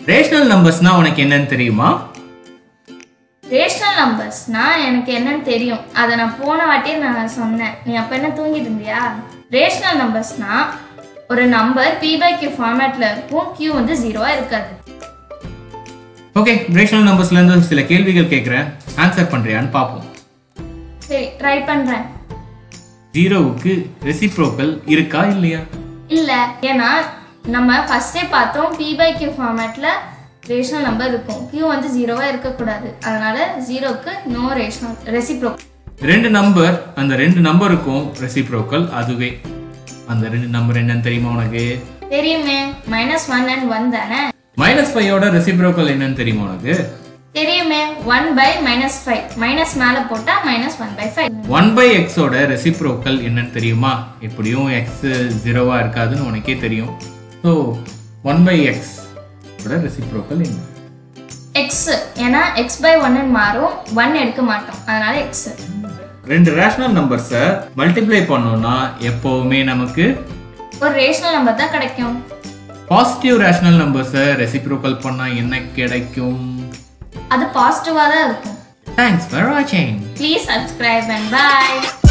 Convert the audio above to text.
rational நம்பர்ஸ்னா உனக்கு என்னன்னு தெரியுமா ரேஷனல் நம்பர்ஸ்னா எனக்கு என்னன்னு தெரியும் அதை நான் போன வாட்டியே நான் சொன்னேன் நீ அப்போ என்ன தூங்கிட்டு இருந்தியா ரேஷனல் நம்பர்ஸ்னா ஒரு நம்பர் பி பை கியூ ஃபார்மேட்டில் இருக்கும் கியூ வந்து ஜீரோவாக இருக்காது ஓகே ரேஷனல் நம்பர்ஸ்ல இருந்து சில கேள்விகள் கேட்குறேன் ஆன்சர் பண்றியான்னு பார்ப்போம் சரி ட்ரை பண்ணுறேன் ஜீரோவுக்கு ரெசிப்ரோக்கல் இருக்கா இல்லையா இல்லை ஏன்னா நம்ம ஃபஸ்ட்டே பார்த்தோம் பி பை கியூ ஃபார்மேட்டில் ரேஷனல் நம்பர் இருக்கும் கியூ வந்து ஜீரோவாக இருக்கக்கூடாது அதனால ஜீரோக்கு நோ ரேஷனல் ரெசிப்ரோ ரெண்டு நம்பர் அந்த ரெண்டு நம்பருக்கும் ரெசிப்ரோக்கல் அதுவே அந்த ரெண்டு நம்பர் என்னன்னு தெரியுமா உனக்கு தெரியுமே மைனஸ் ஒன் அண்ட் ஒன் தானே மைனஸ் ஃபைவோட ரெசிப்ரோக்கல் என்னன்னு தெரியுமா உனக்கு தெரியுமே one by minus five minus மேலே போட்டால் minus one by five one by எக்ஸோட ரெசிப்ரோக்கல் என்னன்னு தெரியுமா எப்படியும் எக்ஸ் ஜீரோவா இருக்காதுன்னு உனக்கே தெரியும் so one by x reciprocal என்ன எக்ஸ் ஏன்னா எக்ஸ் பை ஒன்னு மாறும் ஒன் எடுக்க மாட்டோம் அதனால எக்ஸ் ரெண்டு ரேஷனல் நம்பர்ஸை மல்டிப்ளை பண்ணோம்னா எப்போவுமே நமக்கு ஒரு ரேஷனல் நம்பர் தான் கிடைக்கும் பாசிட்டிவ் ரேஷனல் நம்பர்ஸை ரெசிப்ரோக்கல் பண்ணா என்ன கிடைக்கும் அது பாசிட்டிவாக தான் இருக்கும் தேங்க்ஸ் ஃபார் வாட்சிங் ப்ளீஸ் சப்ஸ்கிரைப் அண்ட் பாய்